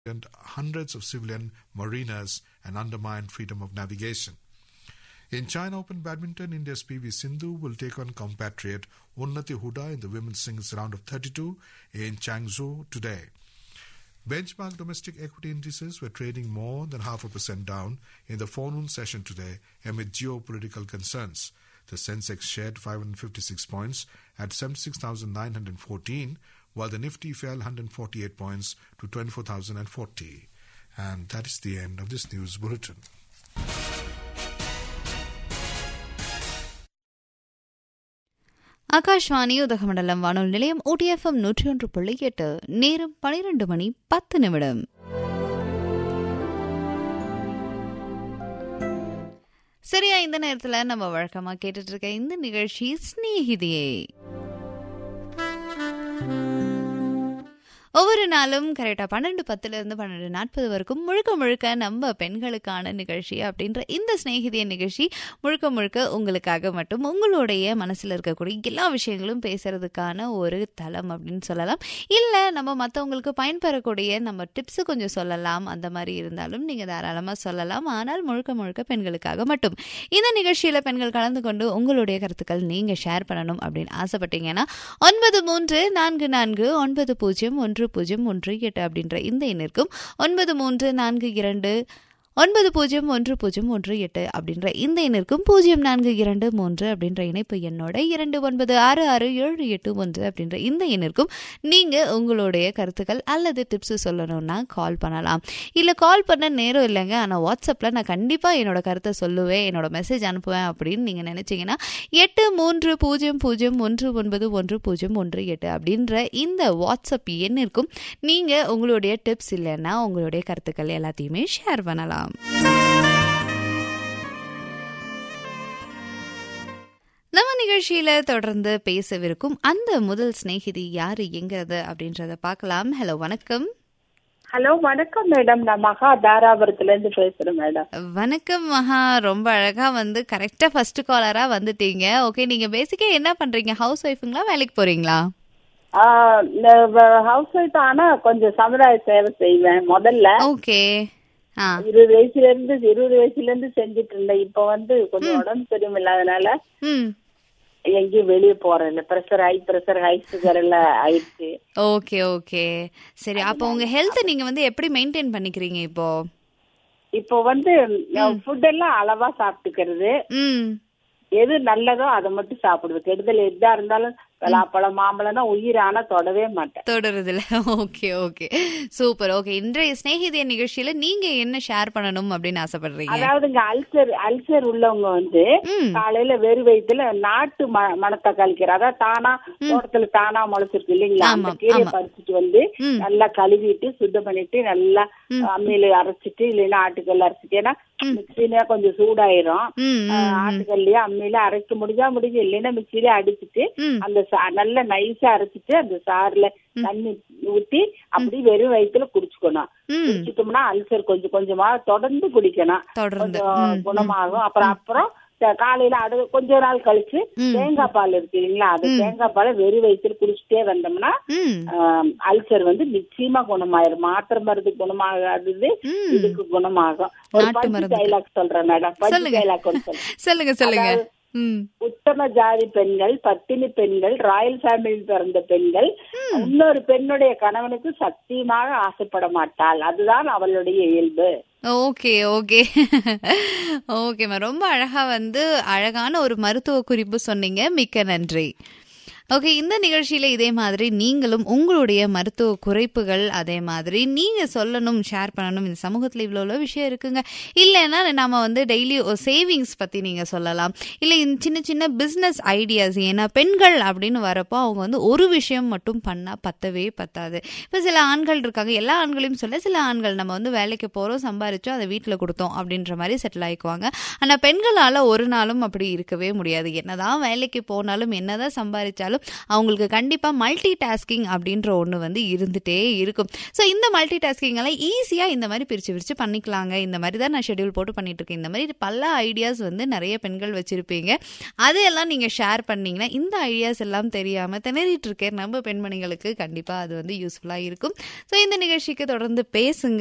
and hundreds of civilian mariners and undermine freedom of navigation. In China Open Badminton, India's PV Sindhu will take on compatriot Unnati Huda in the women's singles round of 32 in Changzhou today. Benchmark domestic equity indices were trading more than half a percent down in the forenoon session today amid geopolitical concerns. The Sensex shared 556 points at 76,914, while the Nifty fell 148 points to 24,040. And that is the end of this news bulletin. Akashvani Udhagamandalam வானொலி நிலையம் ஓடிஎஃப்எம் நூற்றி ஒன்று புள்ளி எட்டு நேரம் பனிரெண்டு மணி பத்து நிமிடம் சரியா இந்த நேரத்துல நம்ம வழக்கமா கேட்டுட்டு இருக்க இந்த நிகழ்ச்சி ஸ்நேகிதியே ஒவ்வொரு நாளும் கரெக்டாக பன்னெண்டு பத்துலேருந்து பன்னெண்டு நாற்பது வரைக்கும் முழுக்க முழுக்க நம்ம பெண்களுக்கான நிகழ்ச்சி அப்படின்ற இந்த சிநேகிதிய நிகழ்ச்சி முழுக்க முழுக்க உங்களுக்காக மட்டும் உங்களுடைய மனசில் இருக்கக்கூடிய எல்லா விஷயங்களும் பேசுறதுக்கான ஒரு தளம் அப்படின்னு சொல்லலாம் இல்லை நம்ம மற்றவங்களுக்கு பயன்பெறக்கூடிய நம்ம டிப்ஸு கொஞ்சம் சொல்லலாம் அந்த மாதிரி இருந்தாலும் நீங்கள் தாராளமாக சொல்லலாம் ஆனால் முழுக்க முழுக்க பெண்களுக்காக மட்டும் இந்த நிகழ்ச்சியில் பெண்கள் கலந்து கொண்டு உங்களுடைய கருத்துக்கள் நீங்கள் ஷேர் பண்ணணும் அப்படின்னு ஆசைப்பட்டீங்கன்னா ஒன்பது மூன்று நான்கு நான்கு ஒன்பது பூஜ்ஜியம் ஒன்று ஒன்று பூஜ்ஜியம் ஒன்று எட்டு அப்படின்ற இந்த எண்ணிற்கும் ஒன்பது மூன்று நான்கு இரண்டு ஒன்பது பூஜ்ஜியம் ஒன்று பூஜ்ஜியம் ஒன்று எட்டு அப்படின்ற இந்த எண்ணிற்கும் பூஜ்ஜியம் நான்கு இரண்டு மூன்று அப்படின்ற இணைப்பு எண்ணோட இரண்டு ஒன்பது ஆறு ஆறு ஏழு எட்டு ஒன்று அப்படின்ற இந்த எண்ணிற்கும் நீங்கள் உங்களுடைய கருத்துக்கள் அல்லது டிப்ஸ் சொல்லணும்னா கால் பண்ணலாம் இல்லை கால் பண்ண நேரம் இல்லைங்க ஆனால் வாட்ஸ்அப்பில் நான் கண்டிப்பாக என்னோட கருத்தை சொல்லுவேன் என்னோட மெசேஜ் அனுப்புவேன் அப்படின்னு நீங்கள் நினச்சிங்கன்னா எட்டு மூன்று பூஜ்ஜியம் பூஜ்ஜியம் ஒன்று ஒன்பது ஒன்று பூஜ்ஜியம் ஒன்று எட்டு அப்படின்ற இந்த வாட்ஸ்அப் எண்ணிற்கும் நீங்கள் உங்களுடைய டிப்ஸ் இல்லைன்னா உங்களுடைய கருத்துக்கள் எல்லாத்தையுமே ஷேர் பண்ணலாம் நம்ம நிகழ்ச்சியில தொடர்ந்து பேசவிருக்கும் அந்த முதல் சிநேகிதி யாரு எங்கிறது அப்படின்றத பார்க்கலாம் ஹலோ வணக்கம் ஹலோ வணக்கம் மேடம் நான் மகா தாராபுரத்துல இருந்து பேசுறேன் மேடம் வணக்கம் மகா ரொம்ப அழகா வந்து கரெக்டா ஃபர்ஸ்ட் காலரா வந்துட்டீங்க ஓகே நீங்க பேசிக்கா என்ன பண்றீங்க ஹவுஸ் ஒய்ஃபுங்களா வேலைக்கு போறீங்களா ஹவுஸ் ஒய்ஃப் ஆனா கொஞ்சம் சமுதாய சேவை செய்வேன் முதல்ல ஓகே ஆ இருபது வயசுல இருந்து இருபது வயசுல இருந்து செஞ்சுட்டு இருந்தேன் இப்ப வந்து கொஞ்சம் உடம்பு சரியில்லாதனால ம் எங்கேயும் வெளியே போறேன் இல்ல pressure high pressure high sugar எல்லாம் ஆயிடுச்சு ஓகே ஓகே சரி அப்போ உங்க ஹெல்த் நீங்க வந்து எப்படி மெயின்டைன் பண்ணிக்கிறீங்க இப்போ இப்போ வந்து ஃபுட் எல்லாம் அளவா சாப்பிட்டுக்கிறது ம் எது நல்லதோ அதை மட்டும் சாப்பிடுது கெடுதல் எதா இருந்தாலும் பலாப்பழம் மாம்பழம்னா உயிர் ஆனா தொடவே மாட்டேன் தொடருதுல ஓகே ஓகே சூப்பர் ஓகே இன்றைய சிநேகிதிய நிகழ்ச்சியில நீங்க என்ன ஷேர் பண்ணணும் அப்படின்னு ஆசைப்படுறீங்க அதாவது இங்க அல்சர் அல்சர் உள்ளவங்க வந்து ம் காலையில வெறும் வயிற்றுல நாட்டு ம- மணத்தக்காளி கீரை அதாவது தானா தோட்டத்துல தானா முளைச்சிருக்கு இல்லைங்களா அந்த ஆமா, கீரையை ஆமா. பறிச்சுட்டு வந்து ம். நல்லா கழுவிட்டு சுத்தம் பண்ணிட்டு நல்லா அம்மியில அரைச்சிட்டு இல்லைன்னா ஆட்டுக்கல்ல அரைச்சிட்டு ஏன்னா மிக்சினா கொஞ்சம் சூடாயிரும் ம் ஆஹ் ஆட்டுக்கல்லையே அம்மியில அரைக்க முடிஞ்சா முடிஞ்சு இல்லைன்னா மிக்சியில அடிச்சிட்டு ம் அந்த சா- நல்லா நைஸா அரைச்சிட்டு அந்த சாறுல தண்ணி ஊத்தி அப்படி வெறும் வயிற்றுல குடிச்சுக்கணும் ம் குடிச்சிட்டோம்னா அல்சர் கொஞ்சம் கொஞ்சமா தொடர்ந்து குடிக்கணும் தொடர்ந்து கொஞ்சம் ம் குணமாகும் அப்புறம் அப்புறம் த- காலையில அடு கொஞ்ச நாள் கழிச்சு ம். தேங்காய் பால் இருக்கு இல்லைங்களா அது தேங்காய் பாலை வெறும் வயிற்றுல குடிச்சிட்டே வந்தோம்னா ம் ஆம், அல்சர் வந்து நிச்சயமா குணமாயிரும் மாத்திரை மருந்து குணமாகாதது ம் இதுக்கு குணமாகும் ஒரு நாட்டு பஞ்சு மருந்துக்கு. டைலாக் சொல்றேன் மேடம் பஞ்சு சொல்லுங்க. டைலாக் ஒன்று சொல்றேன் சொல்லுங்க சொல்லுங்க அதாவது, ம் உத்தம ஜாதி பெண்கள் பத்தினி பெண்கள் ராயல் ஃபேமிலியில் பிறந்த பெண்கள் இன்னொரு பெண்ணுடைய கணவனுக்கு சத்தியமாக ஆசைப்பட மாட்டாள் அதுதான் அவளுடைய இயல்பு ஓகே ஓகே ஓகேம்மா ரொம்ப அழகா வந்து அழகான ஒரு மருத்துவ குறிப்பு சொன்னீங்க மிக்க நன்றி ஓகே இந்த நிகழ்ச்சியில இதே மாதிரி நீங்களும் உங்களுடைய மருத்துவ குறைப்புகள் அதே மாதிரி நீங்க சொல்லணும் ஷேர் பண்ணணும் இந்த சமூகத்துல இவ்வளோ இவ்வளோ விஷயம் இருக்குங்க இல்லைன்னா நாம வந்து டெய்லி சேவிங்ஸ் பத்தி நீங்க சொல்லலாம் இல்லை இந்த சின்ன சின்ன பிஸ்னஸ் ஐடியாஸ் ஏன்னா பெண்கள் அப்படின்னு வரப்போ அவங்க வந்து ஒரு விஷயம் மட்டும் பண்ணா பத்தவே பத்தாது இப்போ சில ஆண்கள் இருக்காங்க எல்லா ஆண்களையும் சொல்ல சில ஆண்கள் நம்ம வந்து வேலைக்கு போறோம் சம்பாரிச்சோம் அதை வீட்டில் கொடுத்தோம் அப்படின்ற மாதிரி செட்டில் ஆயிக்குவாங்க ஆனா பெண்களால ஒரு நாளும் அப்படி இருக்கவே முடியாது என்னதான் வேலைக்கு போனாலும் என்னதான் சம்பாதிச்சாலும் அவங்களுக்கு கண்டிப்பாக மல்டி டாஸ்கிங் அப்படின்ற ஒன்று வந்து இருந்துகிட்டே இருக்கும் ஸோ இந்த மல்டி டாஸ்கிங் எல்லாம் ஈஸியாக இந்த மாதிரி பிரித்து பிரித்து பண்ணிக்கலாங்க இந்த மாதிரி தான் நான் ஷெட்யூல் போட்டு பண்ணிட்டு இருக்கேன் இந்த மாதிரி பல ஐடியாஸ் வந்து நிறைய பெண்கள் வச்சுருப்பீங்க அதையெல்லாம் நீங்கள் ஷேர் பண்ணீங்கன்னா இந்த ஐடியாஸ் எல்லாம் தெரியாமல் திணறிட்டு இருக்கேன் நம்ம பெண்மணிகளுக்கு கண்டிப்பாக அது வந்து யூஸ்ஃபுல்லாக இருக்கும் ஸோ இந்த நிகழ்ச்சிக்கு தொடர்ந்து பேசுங்க